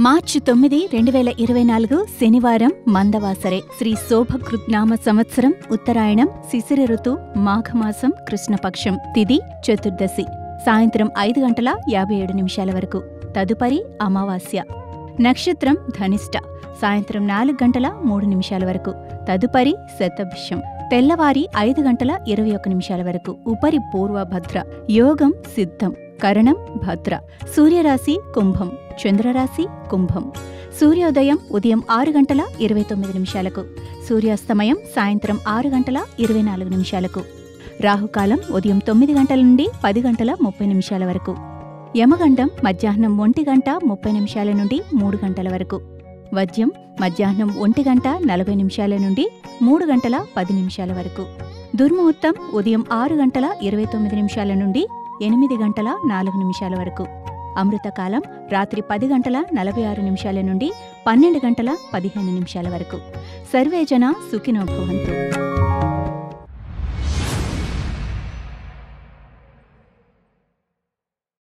మార్చి తొమ్మిది రెండు వేల ఇరవై నాలుగు శనివారం మందవాసరే శ్రీ శోభకృత్నామ సంవత్సరం ఉత్తరాయణం శిశిర ఋతు మాఘమాసం కృష్ణపక్షం తిది చతుర్దశి సాయంత్రం ఐదు గంటల యాభై ఏడు నిమిషాల వరకు తదుపరి అమావాస్య నక్షత్రం ధనిష్ట సాయంత్రం నాలుగు గంటల మూడు నిమిషాల వరకు తదుపరి శతభిషం తెల్లవారి ఐదు గంటల ఇరవై ఒక్క నిమిషాల వరకు ఉపరి పూర్వభద్ర యోగం సిద్ధం కరణం భద్ర సూర్యరాశి కుంభం చంద్రరాశి కుంభం సూర్యోదయం ఉదయం ఆరు గంటల ఇరవై తొమ్మిది నిమిషాలకు సూర్యాస్తమయం సాయంత్రం ఆరు గంటల ఇరవై నాలుగు నిమిషాలకు రాహుకాలం ఉదయం తొమ్మిది గంటల నుండి పది గంటల ముప్పై నిమిషాల వరకు యమగండం మధ్యాహ్నం ఒంటి గంట ముప్పై నిమిషాల నుండి మూడు గంటల వరకు వద్యం మధ్యాహ్నం ఒంటి గంట నలభై నిమిషాల నుండి మూడు గంటల పది నిమిషాల వరకు దుర్ముహూర్తం ఉదయం ఆరు గంటల ఇరవై తొమ్మిది నిమిషాల నుండి ఎనిమిది గంటల నాలుగు నిమిషాల వరకు అమృతకాలం రాత్రి పది గంటల నలభై ఆరు నిమిషాల నుండి పన్నెండు గంటల పదిహేను నిమిషాల వరకు సర్వేజన సుఖినో భవంతు